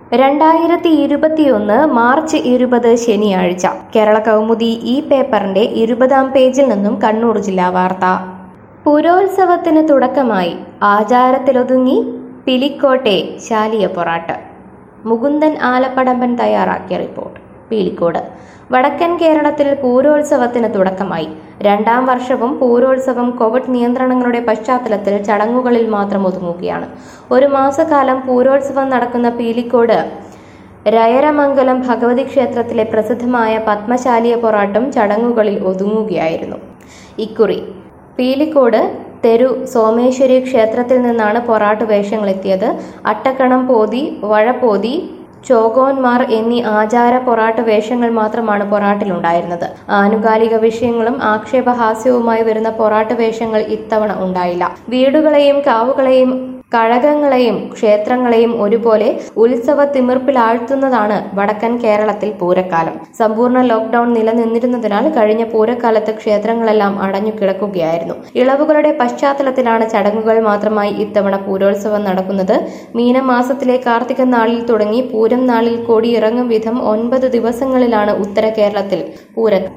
രണ്ടായിരത്തി ഇരുപത്തിയൊന്ന് മാർച്ച് ഇരുപത് ശനിയാഴ്ച കേരള കൗമുദി ഈ പേപ്പറിന്റെ ഇരുപതാം പേജിൽ നിന്നും കണ്ണൂർ ജില്ലാ വാർത്ത പുരോത്സവത്തിന് തുടക്കമായി ആചാരത്തിലൊതുങ്ങി പിലിക്കോട്ടെ ശാലിയ പൊറാട്ട് മുകുന്ദൻ ആലപ്പടമ്പൻ തയ്യാറാക്കിയ റിപ്പോർട്ട് പീലിക്കോട് വടക്കൻ കേരളത്തിൽ പൂരോത്സവത്തിന് തുടക്കമായി രണ്ടാം വർഷവും പൂരോത്സവം കോവിഡ് നിയന്ത്രണങ്ങളുടെ പശ്ചാത്തലത്തിൽ ചടങ്ങുകളിൽ മാത്രം ഒതുങ്ങുകയാണ് ഒരു മാസക്കാലം പൂരോത്സവം നടക്കുന്ന പീലിക്കോട് രയരമംഗലം ഭഗവതി ക്ഷേത്രത്തിലെ പ്രസിദ്ധമായ പത്മശാലിയ പൊറാട്ടും ചടങ്ങുകളിൽ ഒതുങ്ങുകയായിരുന്നു ഇക്കുറി പീലിക്കോട് തെരു സോമേശ്വരി ക്ഷേത്രത്തിൽ നിന്നാണ് പൊറാട്ട് വേഷങ്ങളെത്തിയത് അട്ടക്കണം പോതി വഴപ്പോതി ചോഗോന്മാർ എന്നീ ആചാര പൊറാട്ട് വേഷങ്ങൾ മാത്രമാണ് പൊറാട്ടിലുണ്ടായിരുന്നത് ആനുകാലിക വിഷയങ്ങളും ആക്ഷേപഹാസ്യവുമായി വരുന്ന പൊറാട്ട് വേഷങ്ങൾ ഇത്തവണ ഉണ്ടായില്ല വീടുകളെയും കാവുകളെയും കഴകങ്ങളെയും ക്ഷേത്രങ്ങളെയും ഒരുപോലെ ഉത്സവ തിമിർപ്പിലാഴ്ത്തുന്നതാണ് വടക്കൻ കേരളത്തിൽ പൂരക്കാലം സമ്പൂർണ്ണ ലോക്ക്ഡൌൺ നിലനിന്നിരുന്നതിനാൽ കഴിഞ്ഞ പൂരക്കാലത്ത് ക്ഷേത്രങ്ങളെല്ലാം അടഞ്ഞു കിടക്കുകയായിരുന്നു ഇളവുകളുടെ പശ്ചാത്തലത്തിലാണ് ചടങ്ങുകൾ മാത്രമായി ഇത്തവണ പൂരോത്സവം നടക്കുന്നത് മീനമാസത്തിലെ കാർത്തിക നാളിൽ തുടങ്ങി പൂരം നാളിൽ കൊടിയിറങ്ങും വിധം ഒൻപത് ദിവസങ്ങളിലാണ് ഉത്തര കേരളത്തിൽ പൂരം